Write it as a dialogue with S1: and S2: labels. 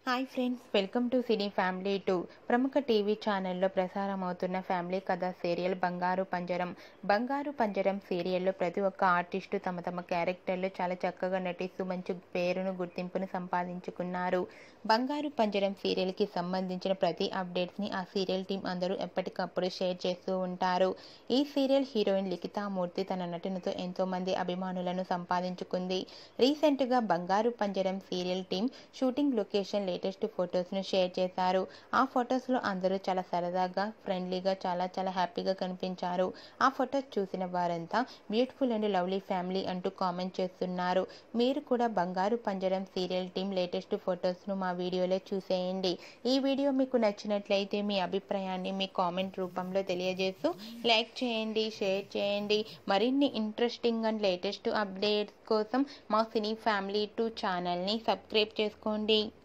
S1: hi friends welcome to cine family two ప్రముఖ TV ఛానల్లో ప్రసారం అవుతున్న ఫ్యామిలీ కథ సీరియల్ బంగారు పంజరం బంగారు పంజరం సీరియల్లో ప్రతి ఒక్క ఆర్టిస్టు తమ తమ క్యారెక్టర్లు చాలా చక్కగా నటిస్తూ మంచి పేరును గుర్తింపును సంపాదించుకున్నారు బంగారు పంజరం సీరియల్కి సంబంధించిన ప్రతి అప్డేట్స్ని ఆ సీరియల్ టీం అందరూ ఎప్పటికప్పుడు షేర్ చేస్తూ ఉంటారు ఈ సీరియల్ హీరోయిన్ లిఖితామూర్తి తన నటనతో ఎంతోమంది అభిమానులను సంపాదించుకుంది రీసెంట్గా Bangaru Panjaram serial team shooting location latest ఫొటోస్ను షేర్ చేశారు ఆ ఫొటోస్లో అందరూ చాలా సరదాగా ఫ్రెండ్లీగా చాలా చాలా హ్యాపీగా కనిపించారు ఆ ఫొటోస్ చూసిన వారంతా బ్యూటిఫుల్ అండ్ లవ్లీ ఫ్యామిలీ అంటూ కామెంట్ చేస్తున్నారు మీరు కూడా బంగారు పంజరం సీరియల్ టీం లేటెస్ట్ ఫొటోస్ను మా వీడియోలో చూసేయండి ఈ వీడియో మీకు నచ్చినట్లయితే మీ అభిప్రాయాన్ని మీ కామెంట్ రూపంలో తెలియజేస్తూ లైక్ చేయండి షేర్ చేయండి మరిన్ని ఇంట్రెస్టింగ్ అండ్ లేటెస్ట్ అప్డేట్స్ కోసం మా సినీ ఫ్యామిలీ టూ ఛానల్ని సబ్స్క్రైబ్ చేసుకోండి